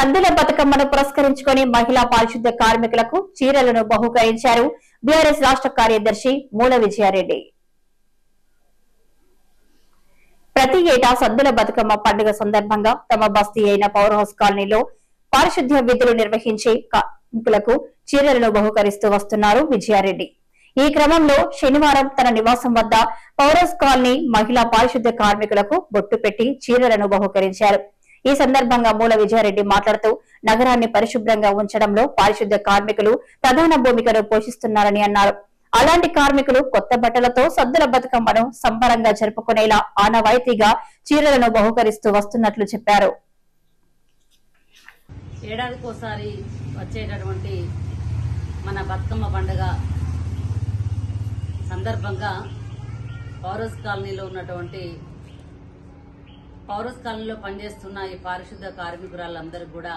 సద్దుల బతుకమ్మను పురస్కరించుకొని మహిళా పారిశుద్ధ్య కార్మికులకు చీరలను బహుకరించారు బీఆర్ఎస్ రాష్ట్ర కార్యదర్శి మూల విజయారెడ్డి ప్రతి ఏటా సద్దుల బతుకమ్మ పండుగ సందర్భంగా తమ బస్తీ అయిన పవర్ హౌస్ కాలనీలో పారిశుద్ధ్య విధులు నిర్వహించే కార్మికులకు చీరలను బహుకరిస్తూ వస్తున్నారు విజయారెడ్డి ఈ క్రమంలో శనివారం తన నివాసం వద్ద పౌరస్ కాలనీ మహిళా పారిశుద్ధ్య కార్మికులకు బొట్టు పెట్టి చీరలను బహుకరించారు ఈ సందర్భంగా మూల విజయారెడ్డి మాట్లాడుతూ నగరాన్ని పరిశుభ్రంగా ఉంచడంలో పారిశుద్ధ్య కార్మికులు ప్రధాన భూమికను పోషిస్తున్నారని అన్నారు అలాంటి కార్మికులు కొత్త బట్టలతో సద్దుల బతుకమ్మను సంబరంగా జరుపుకునేలా ఆనవాయితీగా చీరలను బహుకరిస్తూ వస్తున్నట్లు చెప్పారు ఏడాదికోసారి వచ్చేటటువంటి మన బతుకమ్మ పండుగ సందర్భంగా పౌరస్ కాలనీలో ఉన్నటువంటి పౌరస్ కాలనీలో పనిచేస్తున్న ఈ పారిశుద్ధ కార్మికురాళ్ళందరికీ కూడా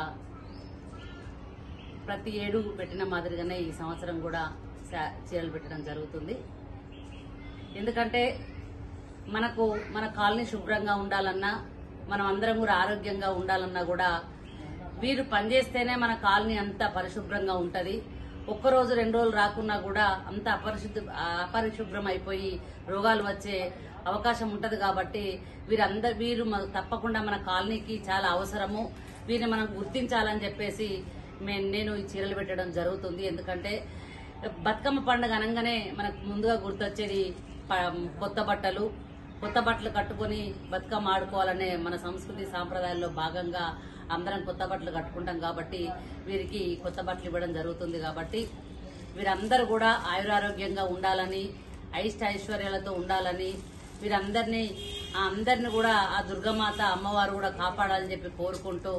ప్రతి ఏడు పెట్టిన మాదిరిగానే ఈ సంవత్సరం కూడా శా- చీరలు పెట్టడం జరుగుతుంది ఎందుకంటే మనకు మన కాలనీ శుభ్రంగా ఉండాలన్నా మనం అందరం కూడా ఆరోగ్యంగా ఉండాలన్నా కూడా వీరు పనిచేస్తేనే మన కాలనీ అంతా పరిశుభ్రంగా ఉంటది ఒక్కరోజు రెండు రోజులు రాకున్నా కూడా అంత అపరిశుద్ధ అపరిశుభ్రం అయిపోయి రోగాలు వచ్చే అవకాశం ఉంటది కాబట్టి వీరందరు వీరు మ- తప్పకుండా మన కాలనీకి చాలా అవసరము వీరిని మనం గుర్తించాలని చెప్పేసి మే- నేను ఈ చీరలు పెట్టడం జరుగుతుంది ఎందుకంటే బతుకమ్మ పండుగ అనగానే మనకు ముందుగా గుర్తొచ్చేది ప- కొత్త బట్టలు కొత్త బట్టలు కట్టుకొని బతుకమ్మ ఆడుకోవాలనే మన సంస్కృతి సాంప్రదాయాల్లో భాగంగా అందరం కొత్త బట్టలు కట్టుకుంటాం కాబట్టి వీరికి కొత్త బట్టలు ఇవ్వడం జరుగుతుంది కాబట్టి వీరందరూ కూడా ఆయురారోగ్యంగా ఉండాలని ఐష్ట ఐశ్వర్యాలతో ఉండాలని వీరందరినీ ఆ అందరిని కూడా ఆ దుర్గమాత అమ్మవారు కూడా కాపాడాలని చెప్పి కోరుకుంటూ